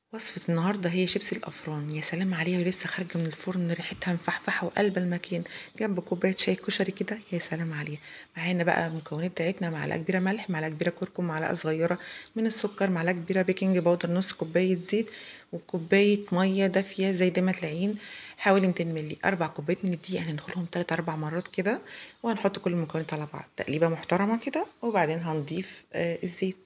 وصفة النهاردة هي شيبسي الأفران يا سلام عليها ولسه خارجة من الفرن ريحتها مفحفحة وقلب المكان جنب كوباية شاي كشري كده يا سلام عليها معانا بقى المكونات بتاعتنا معلقة كبيرة ملح معلقة كبيرة كركم معلقة صغيرة من السكر معلقة كبيرة بيكنج باودر نص كوباية زيت وكوباية مية دافية زي دايما تلاقين حوالي 200 مللي أربع كوبايات من الدقيق هندخلهم تلات أربع مرات كده وهنحط كل المكونات على بعض تقليبة محترمة كده وبعدين هنضيف آه الزيت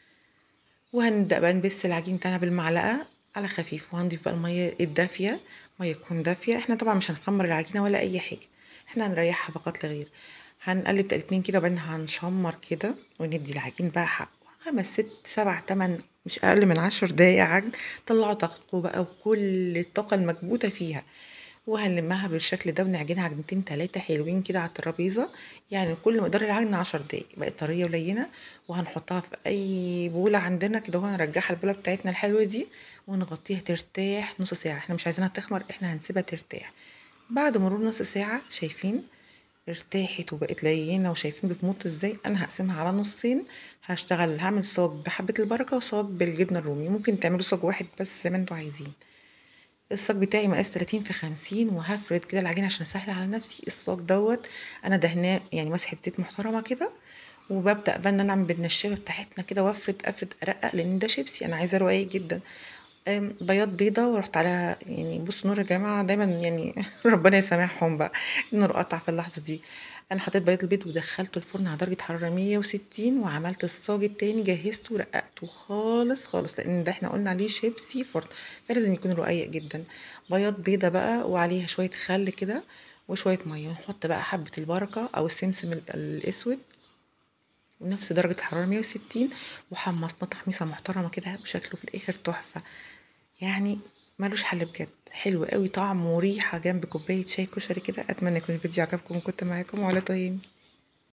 وهنبدأ بقى نبس العجين بتاعنا بالمعلقة على خفيف وهنضيف بقى المية الدافية مية تكون دافية احنا طبعا مش هنخمر العجينة ولا أي حاجة احنا هنريحها فقط لا غير هنقلب تقلبتين كده وبعدين هنشمر كده وندي العجين بقى حقه خمس ست سبع تمن مش أقل من عشر دقايق عجن طلعوا طاقته بقى وكل الطاقة المكبوتة فيها وهنلمها بالشكل ده ونعجنها عجنتين تلاتة حلوين كده على الترابيزة يعني كل مقدار العجن عشر دقايق بقت طرية ولينة وهنحطها في أي بولة عندنا كده وهنرجعها البولة بتاعتنا الحلوة دي ونغطيها ترتاح نص ساعة احنا مش عايزينها تخمر احنا هنسيبها ترتاح بعد مرور نص ساعة شايفين ارتاحت وبقت لينة وشايفين بتمط ازاي انا هقسمها على نصين هشتغل هعمل صاج بحبة البركة وصاج بالجبنة الرومي ممكن تعملوا صاج واحد بس زي ما انتوا عايزين الصاج بتاعي مقاس 30 في 50 وهفرد كده العجين عشان اسهل على نفسي الصاج دوت انا دهناه يعني مسحه زيت محترمه كده وببدا بقى ان انا اعمل بالنشابه بتاعتنا كده وافرد افرد ارقق لان ده شيبسي انا عايزاه رقيق جدا بياض بيضه ورحت على يعني بصوا نور يا جماعه دايما يعني ربنا يسامحهم بقى النور قطع في اللحظه دي انا حطيت بياض البيض ودخلته الفرن على درجه حراره 160 وعملت الصاج التاني جهزته ورققته خالص خالص لان ده احنا قلنا عليه شيبسي فرن فلازم يكون رقيق جدا بياض بيضه بقى وعليها شويه خل كده وشويه ميه ونحط بقى حبه البركه او السمسم الاسود ونفس درجة الحرارة 160 وحمصنا تحميصة محترمة كده وشكله في الآخر تحفة يعني ملوش حل بجد حلو قوي طعم وريحة جنب كوباية شاي كشري كده أتمنى يكون الفيديو عجبكم وكنت معاكم وعلى طيب